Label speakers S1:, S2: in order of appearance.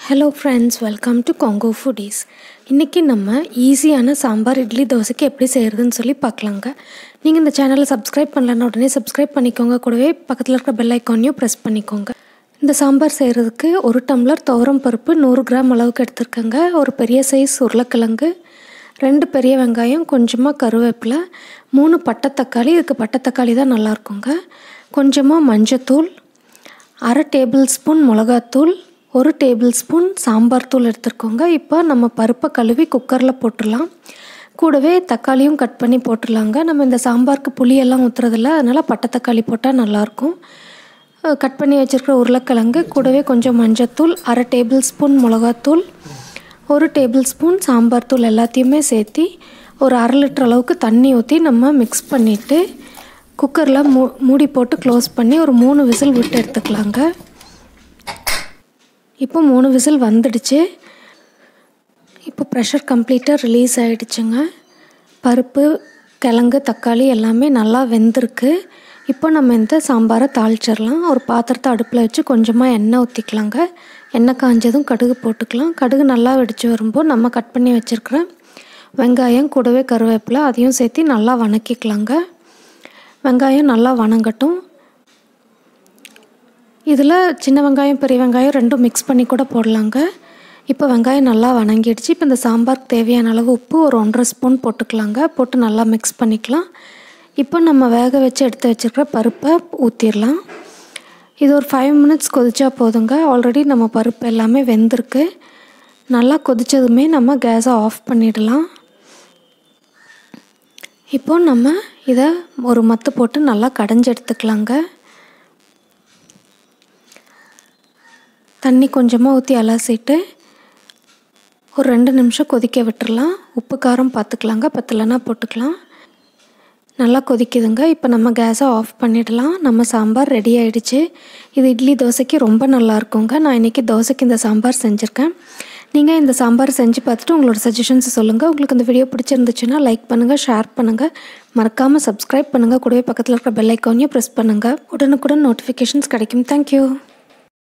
S1: hello friends welcome to Kongu foodies இன்றைக்கி நம்ம ஈஸியான சாம்பார் இட்லி தோசைக்கு எப்படி செய்கிறதுன்னு சொல்லி பார்க்கலாங்க நீங்கள் இந்த சேனலை சப்ஸ்கிரைப் பண்ணலன்னா உடனே சப்ஸ்கிரைப் பண்ணிக்கோங்க கூடவே பக்கத்தில் இருக்கிற பெல் ஐக்கானையும் ப்ரெஸ் பண்ணிக்கோங்க இந்த சாம்பார் செய்கிறதுக்கு ஒரு டம்ளர் துவரம் பருப்பு நூறு கிராம் அளவுக்கு எடுத்துருக்கேங்க ஒரு பெரிய சைஸ் உருளைக்கிழங்கு ரெண்டு பெரிய வெங்காயம் கொஞ்சமாக கருவேப்பிலை மூணு பட்டை தக்காளி இதுக்கு பட்டை தக்காளி தான் நல்லாயிருக்குங்க கொஞ்சமாக மஞ்சத்தூள் அரை டேபிள் ஸ்பூன் மிளகாத்தூள் ஒரு டேபிள் ஸ்பூன் சாம்பார் தூள் எடுத்துருக்கோங்க இப்போ நம்ம பருப்பை கழுவி குக்கரில் போட்டுடலாம் கூடவே தக்காளியும் கட் பண்ணி போட்டுடலாங்க நம்ம இந்த சாம்பாருக்கு புளியெல்லாம் ஊற்றுறதில்ல அதனால் பட்டை தக்காளி போட்டால் நல்லாயிருக்கும் கட் பண்ணி வச்சுருக்கிற உருளைக்கிழங்கு கூடவே கொஞ்சம் மஞ்சத்தூள் அரை டேபிள் ஸ்பூன் மிளகாத்தூள் ஒரு டேபிள் ஸ்பூன் சாம்பார் தூள் எல்லாத்தையுமே சேர்த்து ஒரு அரை லிட்டர் அளவுக்கு தண்ணி ஊற்றி நம்ம மிக்ஸ் பண்ணிவிட்டு குக்கரில் மூ மூடி போட்டு க்ளோஸ் பண்ணி ஒரு மூணு விசில் விட்டு எடுத்துக்கலாங்க இப்போ மூணு விசில் வந்துடுச்சு இப்போ ப்ரெஷர் கம்ப்ளீட்டாக ரிலீஸ் ஆகிடுச்சுங்க பருப்பு கிழங்கு தக்காளி எல்லாமே நல்லா வெந்திருக்கு இப்போ நம்ம இந்த சாம்பாரை தாளிச்சிடலாம் ஒரு பாத்திரத்தை அடுப்பில் வச்சு கொஞ்சமாக எண்ணெய் ஊற்றிக்கலாங்க எண்ணெய் காஞ்சதும் கடுகு போட்டுக்கலாம் கடுகு நல்லா வெடித்து வரும்போது நம்ம கட் பண்ணி வச்சுருக்கிற வெங்காயம் கூடவே கருவேப்பிலை அதையும் சேர்த்து நல்லா வணக்கிக்கலாங்க வெங்காயம் நல்லா வணங்கட்டும் இதில் சின்ன வெங்காயம் பெரிய வெங்காயம் ரெண்டும் மிக்ஸ் பண்ணி கூட போடலாங்க இப்போ வெங்காயம் நல்லா வணங்கிடுச்சு இப்போ இந்த சாம்பாருக்கு தேவையான அளவு உப்பு ஒரு ஒன்றரை ஸ்பூன் போட்டுக்கலாங்க போட்டு நல்லா மிக்ஸ் பண்ணிக்கலாம் இப்போ நம்ம வேக வச்சு எடுத்து வச்சுருக்கிற பருப்பை ஊற்றிடலாம் இது ஒரு ஃபைவ் மினிட்ஸ் கொதிச்சா போதுங்க ஆல்ரெடி நம்ம பருப்பு எல்லாமே வெந்திருக்கு நல்லா கொதித்ததுமே நம்ம கேஸை ஆஃப் பண்ணிடலாம் இப்போ நம்ம இதை ஒரு மத்து போட்டு நல்லா கடைஞ்சி எடுத்துக்கலாங்க தண்ணி கொஞ்சமாக ஊற்றி அலசிட்டு ஒரு ரெண்டு நிமிஷம் கொதிக்க விட்டுறலாம் உப்பு காரம் பார்த்துக்கலாங்க பத்தலைன்னா போட்டுக்கலாம் நல்லா கொதிக்குதுங்க இப்போ நம்ம கேஸை ஆஃப் பண்ணிடலாம் நம்ம சாம்பார் ரெடி ஆகிடுச்சு இது இட்லி தோசைக்கு ரொம்ப நல்லா இருக்குங்க நான் இன்றைக்கி தோசைக்கு இந்த சாம்பார் செஞ்சுருக்கேன் நீங்கள் இந்த சாம்பார் செஞ்சு பார்த்துட்டு உங்களோட சஜஷன்ஸ் சொல்லுங்கள் உங்களுக்கு இந்த வீடியோ பிடிச்சிருந்துச்சுன்னா லைக் பண்ணுங்கள் ஷேர் பண்ணுங்கள் மறக்காமல் சப்ஸ்கிரைப் பண்ணுங்கள் கூடவே பக்கத்தில் இருக்கிற பெல் ஐக்கானையும் ப்ரெஸ் பண்ணுங்கள் உடனுக்குடன் நோட்டிஃபிகேஷன்ஸ் கிடைக்கும் தேங்க்யூ